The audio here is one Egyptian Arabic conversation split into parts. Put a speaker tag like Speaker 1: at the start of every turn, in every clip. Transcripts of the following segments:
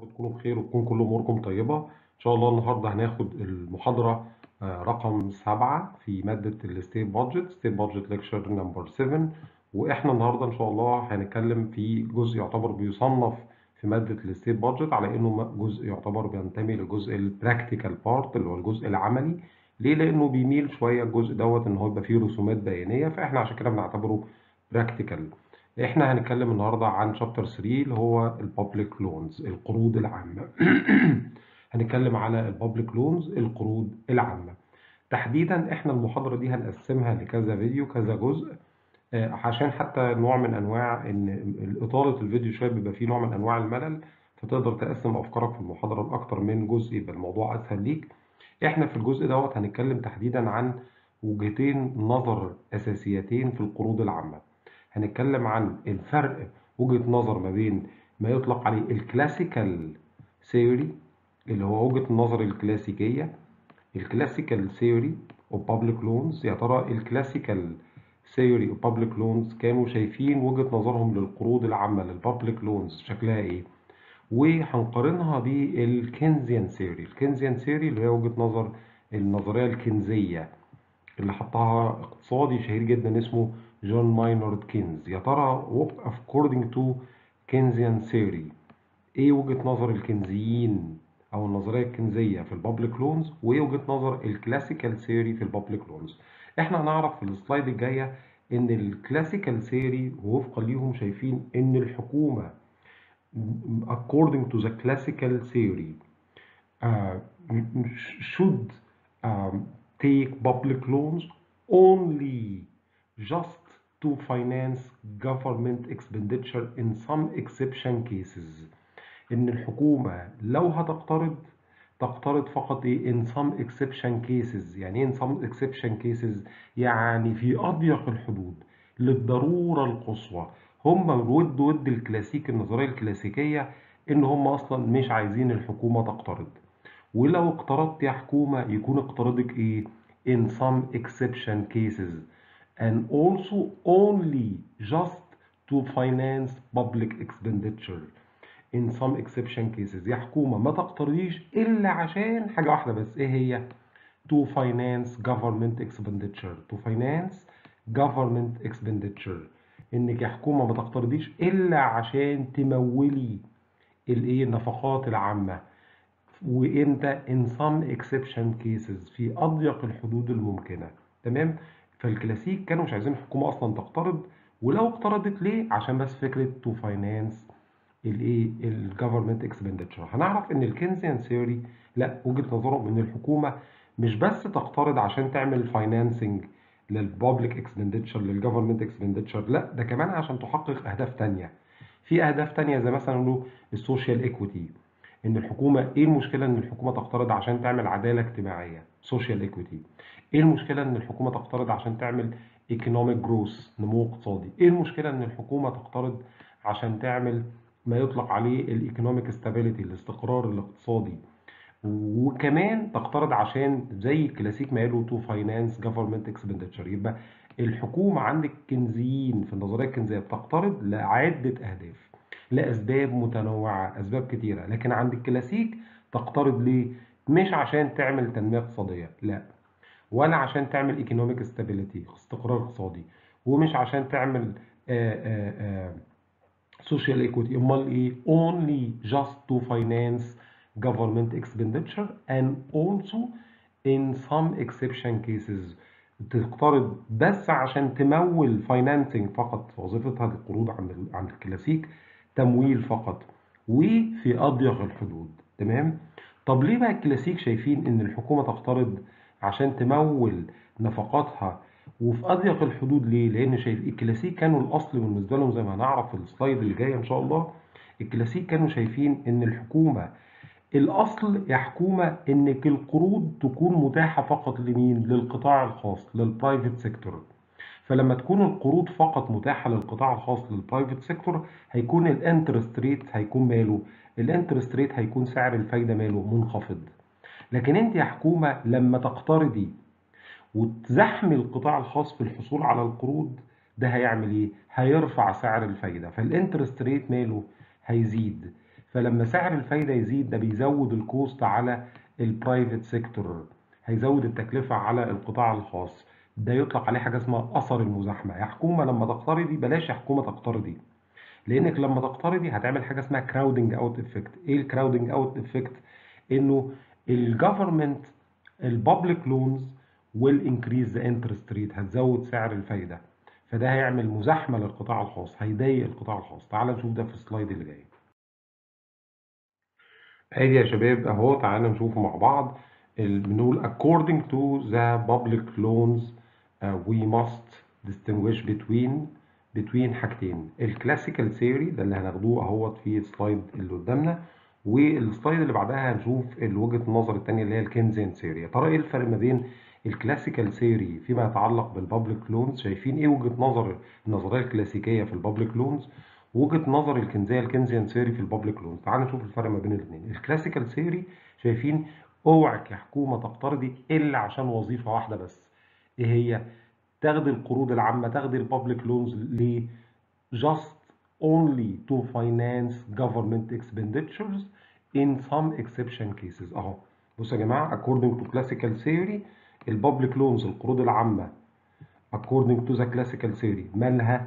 Speaker 1: رب تكونوا بخير وتكون كل اموركم طيبه ان شاء الله النهارده هناخد المحاضره آه، رقم سبعة في ماده الستيت بادجت ستيت بادجت ليكشر نمبر 7 واحنا النهارده ان شاء الله هنتكلم في جزء يعتبر بيصنف في ماده الستيت بادجت على انه جزء يعتبر بينتمي للجزء البراكتيكال بارت اللي هو الجزء العملي ليه لانه بيميل شويه الجزء دوت ان هو يبقى فيه رسومات بيانيه فاحنا عشان كده بنعتبره براكتيكال احنا هنتكلم النهارده عن شابتر 3 اللي هو البابليك لونز القروض العامه هنتكلم على البابليك لونز القروض العامه تحديدا احنا المحاضره دي هنقسمها لكذا فيديو كذا جزء آه، عشان حتى نوع من انواع ان اطاله الفيديو شويه بيبقى فيه نوع من انواع الملل فتقدر تقسم افكارك في المحاضره لاكتر من جزء يبقى الموضوع اسهل ليك احنا في الجزء دوت هنتكلم تحديدا عن وجهتين نظر اساسيتين في القروض العامه هنتكلم عن الفرق وجهة نظر ما بين ما يطلق عليه الكلاسيكال ثيوري اللي هو وجهة النظر الكلاسيكية الكلاسيكال ثيوري اوف بابليك لونز يا ترى الكلاسيكال ثيوري اوف بابليك لونز كانوا شايفين وجهة نظرهم للقروض العامة للبابليك لونز شكلها ايه وهنقارنها بالكنزيان ثيوري الكنزيان ثيوري اللي هي وجهة نظر النظرية الكنزية اللي حطها اقتصادي شهير جدا اسمه جون ماينارد كينز يا ترى according to Keynesian theory ايه وجهة نظر الكنزيين او النظرية الكنزية في البابليك لونز وايه وجهة نظر الكلاسيكال ثيوري في البابليك لونز احنا هنعرف في السلايد الجاية ان الكلاسيكال ثيوري وفقا ليهم شايفين ان الحكومة according to the classical theory uh, should um, take public loans only just to finance government expenditure in some exception cases ان الحكومة لو هتقترض تقترض فقط ايه in some exception cases يعني ايه in some exception cases يعني في اضيق الحدود للضرورة القصوى هم ود ود الكلاسيك النظرية الكلاسيكية ان هم اصلا مش عايزين الحكومة تقترض ولو اقترضت يا حكومة يكون اقتراضك ايه in some exception cases and also only just to finance public expenditure in some exception cases يا حكومة ما تقترضيش إلا عشان حاجة واحدة بس إيه هي to finance government expenditure to finance government expenditure إنك يا حكومة ما تقترضيش إلا عشان تمولي الإيه النفقات العامة وإمتى in some exception cases في أضيق الحدود الممكنة تمام فالكلاسيك كانوا مش عايزين الحكومه اصلا تقترض ولو اقترضت ليه عشان بس فكره تو فاينانس الايه الجفرمنت اكسبندتشر هنعرف ان الكينزيان ثيوري لا وجهه نظرهم ان الحكومه مش بس تقترض عشان تعمل فاينانسنج للبابليك اكسبندتشر للجفرمنت اكسبندتشر لا ده كمان عشان تحقق اهداف تانية في اهداف تانية زي مثلا نقول السوشيال ايكويتي ان الحكومه ايه المشكله ان الحكومه تقترض عشان تعمل عداله اجتماعيه سوشيال ايكويتي ايه المشكله ان الحكومه تقترض عشان تعمل ايكونوميك جروث نمو اقتصادي ايه المشكله ان الحكومه تقترض عشان تعمل ما يطلق عليه الايكونوميك ستابيليتي الاستقرار الاقتصادي وكمان تقترض عشان زي الكلاسيك ما قالوا تو فاينانس جفرمنت اكسبندتشر يبقى الحكومه عندك كنزيين في النظريه الكنزيه بتقترض لعده اهداف لاسباب متنوعه اسباب كتيره لكن عند الكلاسيك تقترض ليه مش عشان تعمل تنميه اقتصاديه لا ولا عشان تعمل ايكونوميك ستابيليتي استقرار اقتصادي ومش عشان تعمل سوشيال ايكويتي امال ايه only just to finance government expenditure and also in some exception cases تقترض بس عشان تمول فاينانسنج فقط وظيفتها القروض عند عند الكلاسيك تمويل فقط وفي اضيق الحدود تمام طب ليه بقى الكلاسيك شايفين ان الحكومه تقترض عشان تمول نفقاتها وفي اضيق الحدود ليه لان شايف الكلاسيك كانوا الاصل بالنسبه لهم زي ما هنعرف في السلايد اللي جاي ان شاء الله الكلاسيك كانوا شايفين ان الحكومه الاصل يا حكومه انك القروض تكون متاحه فقط لمين للقطاع الخاص للبرايفت سيكتور فلما تكون القروض فقط متاحه للقطاع الخاص للبرايفت سيكتور هيكون الانترست ريت هيكون ماله الانترست ريت هيكون سعر الفايده ماله منخفض لكن انت يا حكومه لما تقترضي وتزحمي القطاع الخاص في الحصول على القروض ده هيعمل ايه هيرفع سعر الفايده فالانترست ريت ماله هيزيد فلما سعر الفايده يزيد ده بيزود الكوست على البرايفت سيكتور هيزود التكلفه على القطاع الخاص ده يطلق عليه حاجه اسمها اثر المزاحمه يا حكومه لما تقترضي بلاش يا حكومه تقترضي لانك لما تقترضي هتعمل حاجه اسمها كراودنج اوت افكت ايه الكراودنج اوت افكت انه الجفرمنت البابليك لونز ويل انكريز ذا انترست ريت هتزود سعر الفايده فده هيعمل مزاحمه للقطاع الخاص هيضايق القطاع الخاص تعال نشوف ده في السلايد اللي جاي ادي يا شباب اهو تعالى نشوف مع بعض بنقول according to the public loans uh, we must distinguish between between حاجتين الكلاسيكال ثيوري ده اللي هناخدوه اهوت في السلايد اللي قدامنا والسلايد اللي بعدها هنشوف وجهه النظر الثانيه اللي هي الكينزيان ثيوري يا ترى ايه الفرق ما بين الكلاسيكال ثيوري فيما يتعلق بالبابليك لونز شايفين ايه وجهه نظر النظريه الكلاسيكيه في البابليك لونز وجهه نظر الكنزيه الكنزيان ثيوري في البابليك لونز تعال نشوف الفرق ما بين الاثنين الكلاسيكال ثيوري شايفين اوعك يا حكومه تقترضي الا عشان وظيفه واحده بس ايه هي تاخدي القروض العامه تاخدي البابليك لونز ليه just only to finance government expenditures in some exception cases اهو بصوا يا جماعه according to classical theory البابليك لونز القروض العامه according to the classical theory مالها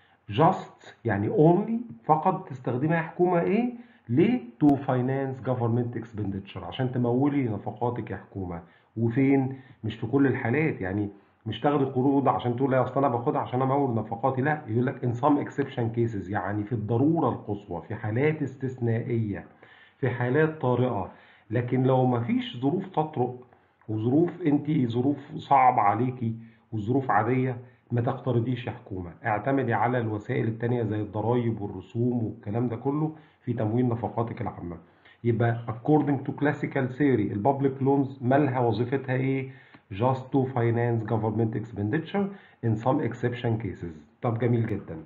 Speaker 1: just يعني only فقط تستخدمها يا حكومه ايه ليه to finance government expenditure عشان تمولي نفقاتك يا حكومه وفين مش في كل الحالات يعني مش تاخدي قروض عشان تقول لا اصل انا باخدها عشان امول نفقاتي لا يقول لك in some exception cases يعني في الضروره القصوى في حالات استثنائيه في حالات طارئه لكن لو ما فيش ظروف تطرق وظروف انت ظروف صعبه عليكي وظروف عاديه ما تقترضيش يا حكومه اعتمدي على الوسائل التانية زي الضرايب والرسوم والكلام ده كله في تمويل نفقاتك العامه يبقى according to classical theory البابليك لونز مالها وظيفتها ايه just to finance government expenditure in some exception cases طب جميل جدا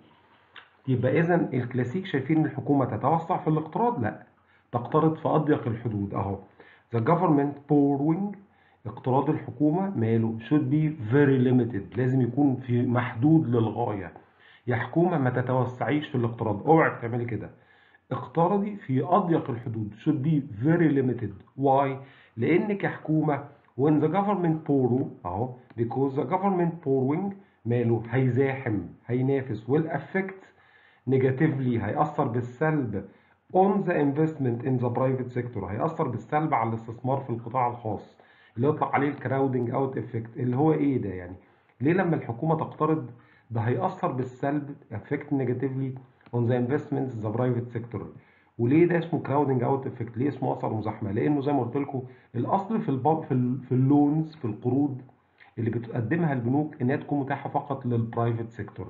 Speaker 1: يبقى اذا الكلاسيك شايفين الحكومه تتوسع في الاقتراض لا تقترض في اضيق الحدود اهو the government borrowing اقتراض الحكومه ماله should be very limited لازم يكون في محدود للغايه يا حكومه ما تتوسعيش في الاقتراض اوعي تعملي كده اقترضي في اضيق الحدود should be very limited why لانك يا حكومه when the government borrow اهو because the government borrowing ماله هيزاحم هينافس will affect negatively هيأثر بالسلب on the investment in the private sector هيأثر بالسلب على الاستثمار في القطاع الخاص اللي يطلق عليه الكراودنج اوت افكت اللي هو ايه ده يعني ليه لما الحكومه تقترض ده هيأثر بالسلب affect negatively on the investments in the private sector وليه ده اسمه كراودنج اوت افكت ليه اسمه اثر مزاحمه لانه زي ما قلت لكم الاصل في الب... في, ال... في اللونز في القروض اللي بتقدمها البنوك انها تكون متاحه فقط للبرايفت سيكتور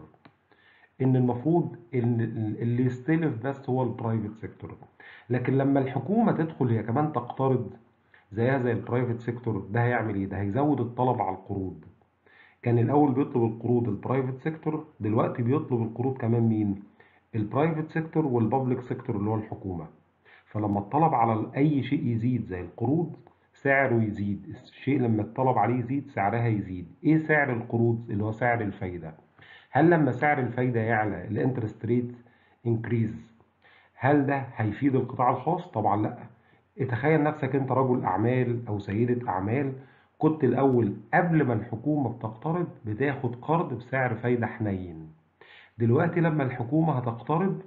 Speaker 1: ان المفروض ان اللي يستلف بس هو البرايفت سيكتور لكن لما الحكومه تدخل هي كمان تقترض زيها زي البرايفت سيكتور ده هيعمل ايه ده هيزود الطلب على القروض كان الاول بيطلب القروض البرايفت سيكتور دلوقتي بيطلب القروض كمان مين البرايفت سيكتور والبابليك سيكتور اللي هو الحكومه فلما الطلب على اي شيء يزيد زي القروض سعره يزيد الشيء لما الطلب عليه يزيد سعرها يزيد ايه سعر القروض اللي هو سعر الفايده هل لما سعر الفايده يعلى الانترست ريت انكريز هل ده هيفيد القطاع الخاص طبعا لا تخيل نفسك انت رجل اعمال او سيده اعمال كنت الاول قبل ما الحكومه بتقترض بتاخد قرض بسعر فايده حنين دلوقتي لما الحكومه هتقترض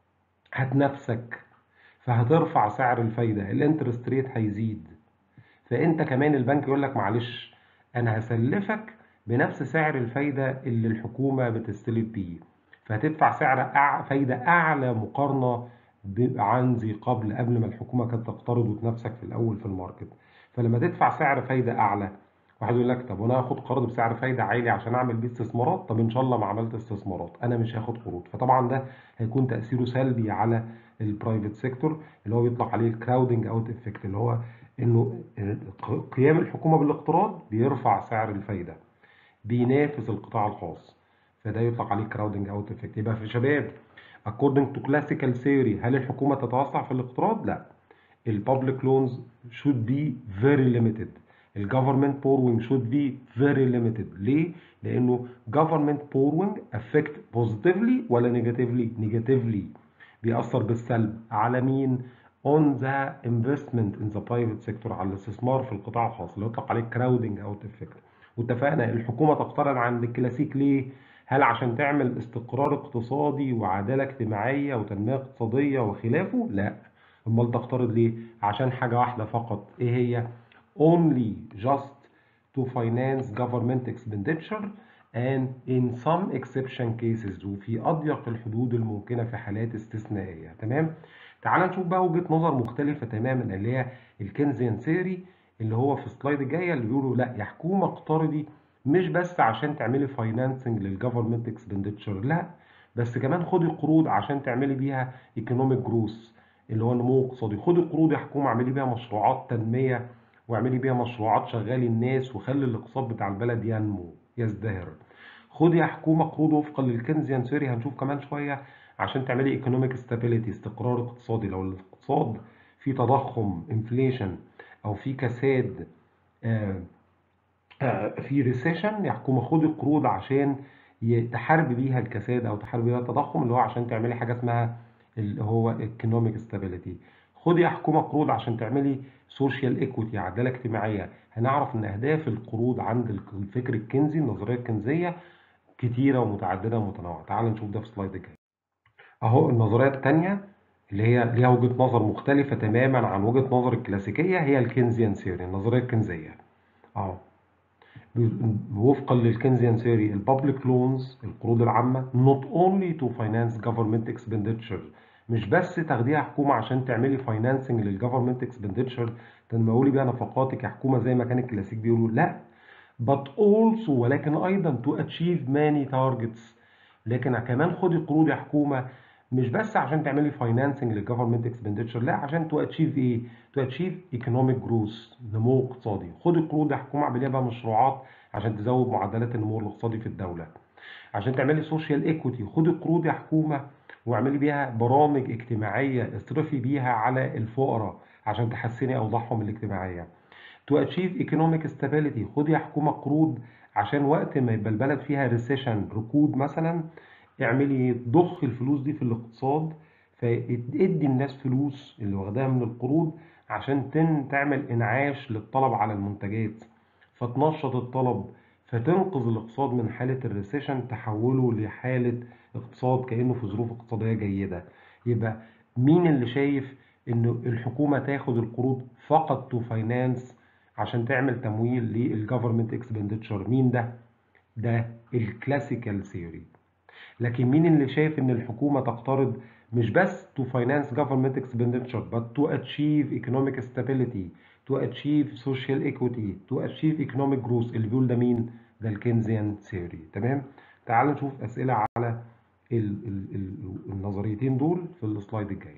Speaker 1: هتنافسك فهترفع سعر الفايده الانترست ريت هيزيد فانت كمان البنك يقول لك معلش انا هسلفك بنفس سعر الفايده اللي الحكومه بتستلف بيه فهتدفع سعر أع... فايده اعلى مقارنه عن ذي قبل قبل ما الحكومه كانت تقترض وتنافسك في الاول في الماركت فلما تدفع سعر فايده اعلى واحد يقول لك طب وانا هاخد قرض بسعر فايده عالي عشان اعمل بيه استثمارات طب ان شاء الله ما عملت استثمارات انا مش هاخد قروض فطبعا ده هيكون تاثيره سلبي على البرايفت سيكتور اللي هو بيطلق عليه الكراودنج اوت افكت اللي هو انه قيام الحكومه بالاقتراض بيرفع سعر الفايده بينافس القطاع الخاص فده يطلق عليه كراودنج اوت افكت يبقى في شباب according to classical theory هل الحكومه تتوسع في الاقتراض لا البابليك لونز should be very limited الجفرمنت borrowing should be very limited ليه لانه government borrowing affect positively ولا negatively negatively بيأثر بالسلب على مين on the investment in the private sector على الاستثمار في القطاع الخاص اللي يطلق عليه crowding out effect واتفقنا الحكومة تقترض عند الكلاسيك ليه؟ هل عشان تعمل استقرار اقتصادي وعدالة اجتماعية وتنمية اقتصادية وخلافه؟ لا امال تقترض ليه؟ عشان حاجة واحدة فقط ايه هي؟ only just to finance government expenditure and in some exception cases وفي أضيق الحدود الممكنة في حالات استثنائية تمام؟ تعال نشوف بقى وجهة نظر مختلفة تماما اللي هي الكنزيان ثيوري اللي هو في السلايد الجاية اللي بيقولوا لا يا حكومة اقترضي مش بس عشان تعملي فاينانسنج للجفرمنت اكسبندتشر لا بس كمان خدي قروض عشان تعملي بيها ايكونوميك جروث اللي هو نمو اقتصادي خدي قروض يا حكومة اعملي بيها مشروعات تنمية واعملي بيها مشروعات شغالي الناس وخلي الاقتصاد بتاع البلد ينمو يزدهر خدي يا حكومة قروض وفقا للكنزيان ثيوري هنشوف كمان شوية عشان تعملي ايكونوميك ستابيليتي استقرار اقتصادي لو الاقتصاد في تضخم انفليشن او في كساد آه آه في ريسيشن يا حكومه خدي قروض عشان تحاربي بيها الكساد او تحاربي بيها التضخم اللي هو عشان تعملي حاجه اسمها اللي هو ايكونوميك ستابيليتي خدي يا حكومه قروض عشان تعملي سوشيال ايكويتي عداله اجتماعيه هنعرف ان اهداف القروض عند الفكر الكنزي النظريه الكنزيه كتيره ومتعدده ومتنوعه تعال نشوف ده في السلايد الجاي اهو النظريه الثانيه اللي هي ليها وجهه نظر مختلفه تماما عن وجهه نظر الكلاسيكيه هي الكنزيان ثيوري النظريه الكنزيه اهو وفقا للكنزيان ثيوري البابليك لونز القروض العامه not only to finance government expenditure مش بس تاخديها حكومه عشان تعملي فاينانسنج للجفرمنت اكسبندتشر تنمولي بيها نفقاتك يا حكومه زي ما كان الكلاسيك بيقولوا لا but also ولكن ايضا to achieve many targets لكن كمان خدي قروض يا حكومه مش بس عشان تعملي فاينانسنج للجفرمنت اكسبندتشر لا عشان تو اتشيف ايه؟ تو اتشيف ايكونوميك جروث نمو اقتصادي خدي قروض يا حكومه اعمليها بقى مشروعات عشان تزود معدلات النمو الاقتصادي في الدوله عشان تعملي سوشيال ايكويتي خدي قروض يا حكومه واعملي بيها برامج اجتماعيه اصرفي بيها على الفقراء عشان تحسني اوضاعهم الاجتماعيه تو اتشيف ايكونوميك ستابيليتي خدي يا حكومه قروض عشان وقت ما يبقى البلد فيها ريسيشن ركود مثلا اعملي ضخ الفلوس دي في الاقتصاد فادي الناس فلوس اللي واخداها من القروض عشان تن تعمل انعاش للطلب على المنتجات فتنشط الطلب فتنقذ الاقتصاد من حالة الريسيشن تحوله لحالة اقتصاد كأنه في ظروف اقتصادية جيدة يبقى مين اللي شايف ان الحكومة تاخد القروض فقط تو فاينانس عشان تعمل تمويل للجفرمنت اكسبندتشر مين ده؟ ده الكلاسيكال ثيوري لكن مين اللي شايف ان الحكومه تقترض مش بس to finance government expenditure but to achieve economic stability to achieve social equity to achieve economic growth اللي بيقول ده مين ده الكنزيان ثيوري تمام تعال نشوف اسئله على ال ال ال النظريتين دول في السلايد الجاي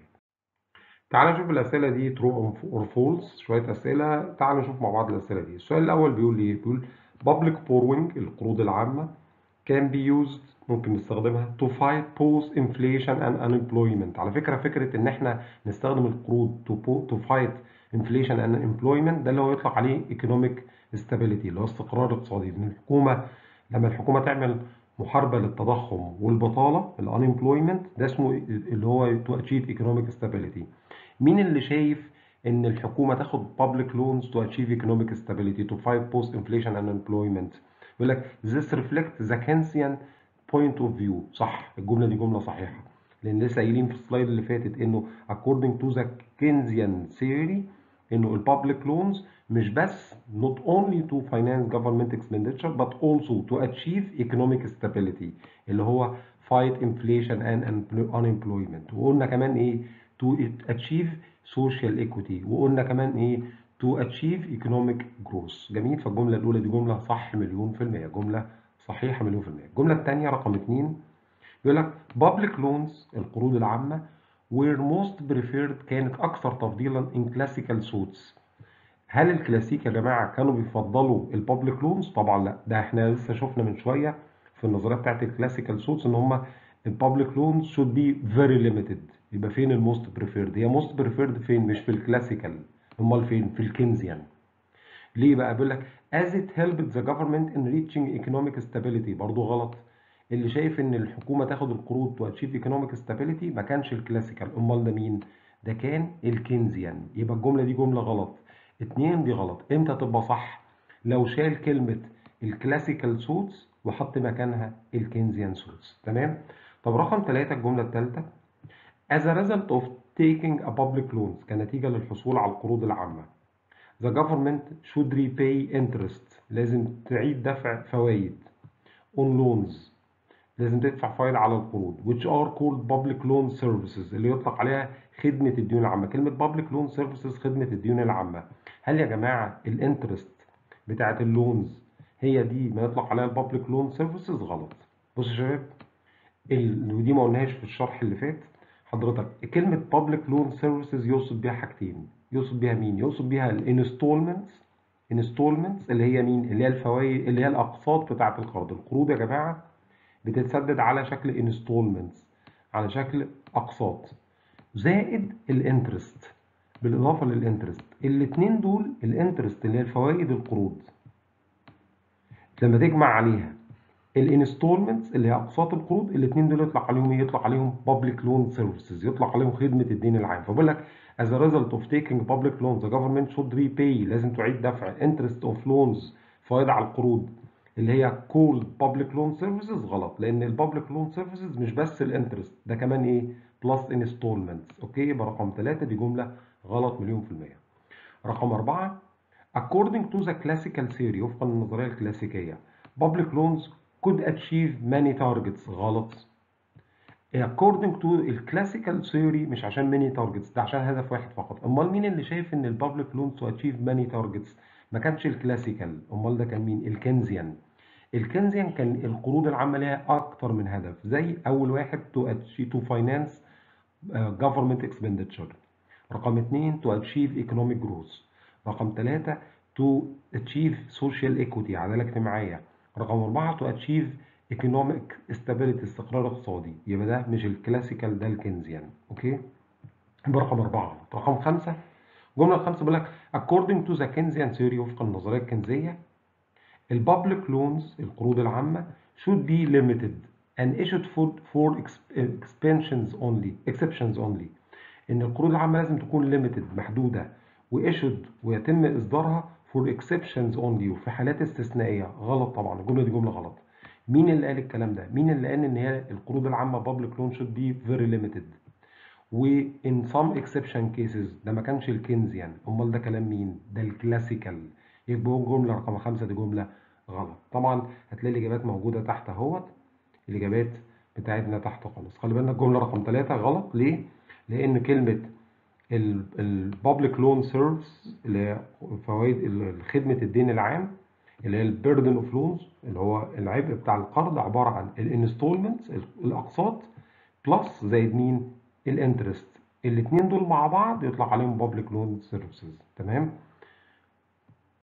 Speaker 1: تعال نشوف الاسئله دي true or false شويه اسئله تعال نشوف مع بعض الاسئله دي السؤال الاول بيقول ايه بيقول public borrowing القروض العامه can be used ممكن نستخدمها to fight both inflation and unemployment على فكرة فكرة ان احنا نستخدم القروض to, to fight inflation and unemployment ده اللي هو يطلق عليه economic stability اللي هو استقرار اقتصادي ان الحكومة لما الحكومة تعمل محاربة للتضخم والبطالة ال unemployment ده اسمه اللي هو to achieve economic stability مين اللي شايف ان الحكومة تاخد public loans to achieve economic stability to fight both inflation and unemployment يقول لك this reflects the Keynesian point of view صح الجمله دي جمله صحيحه لان لسه قايلين في السلايد اللي فاتت انه according to the Keynesian theory انه البابليك لونز مش بس not only to finance government expenditure but also to achieve economic stability اللي هو fight inflation and unemployment وقلنا كمان ايه to achieve social equity وقلنا كمان ايه to achieve economic growth جميل فالجمله الاولى دي جمله صح مليون في الميه جمله صحيحة مليون في المية الجملة الثانية رقم اتنين بيقول لك public loans القروض العامة were most preferred كانت أكثر تفضيلا in classical suits هل الكلاسيك يا جماعة كانوا بيفضلوا البابليك لونز؟ طبعا لا ده احنا لسه شفنا من شوية في النظرية بتاعت الكلاسيكال سوتس ان هم البابليك لونز should be very limited يبقى فين الموست بريفيرد؟ هي موست بريفيرد فين؟ مش في الكلاسيكال امال فين؟ في الكنزيان ليه بقى؟ بيقول لك as it helped the government in reaching economic stability برضو غلط اللي شايف ان الحكومه تاخد القروض وتشيف ايكونوميك ستابيليتي ما كانش الكلاسيكال امال ده مين ده كان الكينزيان يبقى الجمله دي جمله غلط اتنين دي غلط امتى تبقى صح لو شال كلمه الكلاسيكال سوتس وحط مكانها الكينزيان سوتس تمام طب رقم ثلاثة الجمله الثالثه as a result of taking a public loans كنتيجه للحصول على القروض العامه the government should repay interest لازم تعيد دفع فوائد on loans لازم تدفع فوائد على القروض which are called public loan services اللي يطلق عليها خدمة الديون العامة كلمة public loan services خدمة الديون العامة هل يا جماعة الانترست بتاعت اللونز هي دي ما يطلق عليها البابليك لون سيرفيسز غلط بص يا شباب ال- ودي ما قلناهاش في الشرح اللي فات حضرتك كلمة public loan services يقصد بيها حاجتين يقصد بيها مين؟ يقصد بيها الانستولمنتس انستولمنتس اللي هي مين؟ اللي هي الفوائد اللي هي الاقساط بتاعة القرض، القروض يا جماعة بتتسدد على شكل انستولمنتس على شكل اقساط زائد الانترست بالاضافة للانترست الاتنين دول الانترست اللي هي الفوائد القروض لما تجمع عليها الانستولمنتس اللي هي اقساط القروض الاثنين دول يطلق عليهم ايه يطلق عليهم public loan services يطلق عليهم خدمه الدين العام فبقول لك as a result of taking public loans the government should repay لازم تعيد دفع interest of loans فوائد على القروض اللي هي called public loan services غلط لان البابليك لون سيرفيسز مش بس الانترست ده كمان ايه بلس انستولمنتس اوكي يبقى رقم ثلاثة دي جمله غلط مليون في الميه رقم أربعة according to the classical theory وفقا للنظريه الكلاسيكيه public loans could achieve many targets غلط according to الكلاسيكال theory مش عشان many targets ده عشان هدف واحد فقط امال مين اللي شايف ان البابليك loans to achieve many targets ما كانش الكلاسيكال امال ده كان مين الكنزيان الكنزيان كان القروض العامه ليها اكتر من هدف زي اول واحد to achieve to finance uh, government expenditure رقم اثنين to achieve economic growth رقم ثلاثة to achieve social equity عدالة اجتماعية رقم أربعة to achieve economic stability استقرار اقتصادي يبقى ده مش الكلاسيكال ده الكنزيان اوكي يبقى رقم أربعة رقم خمسة الجملة الخامسة بيقول لك according to the Keynesian theory وفقا للنظرية الكنزية البابليك لونز القروض العامة should be limited and issued for, for expansions only exceptions only ان القروض العامة لازم تكون limited محدودة وissued ويتم اصدارها for exceptions only وفي حالات استثنائية غلط طبعا الجملة دي جملة غلط مين اللي قال الكلام ده مين اللي قال ان هي القروض العامة public loan should be very limited و in some exception cases ده ما كانش الكنزيان امال ده كلام مين ده الكلاسيكال يبقى الجملة رقم خمسة دي جملة غلط طبعا هتلاقي الاجابات موجودة تحت اهوت الاجابات بتاعتنا تحت خالص خلي بالنا الجملة رقم ثلاثة غلط ليه لان كلمة البابليك لون سيرفيس اللي هي فوائد خدمة الدين العام اللي هي البيردن اوف لونز اللي هو العبء بتاع القرض عبارة عن الانستولمنتس الاقساط بلس زائد مين الانترست الاثنين دول مع بعض يطلق عليهم بابليك لون سيرفيسز تمام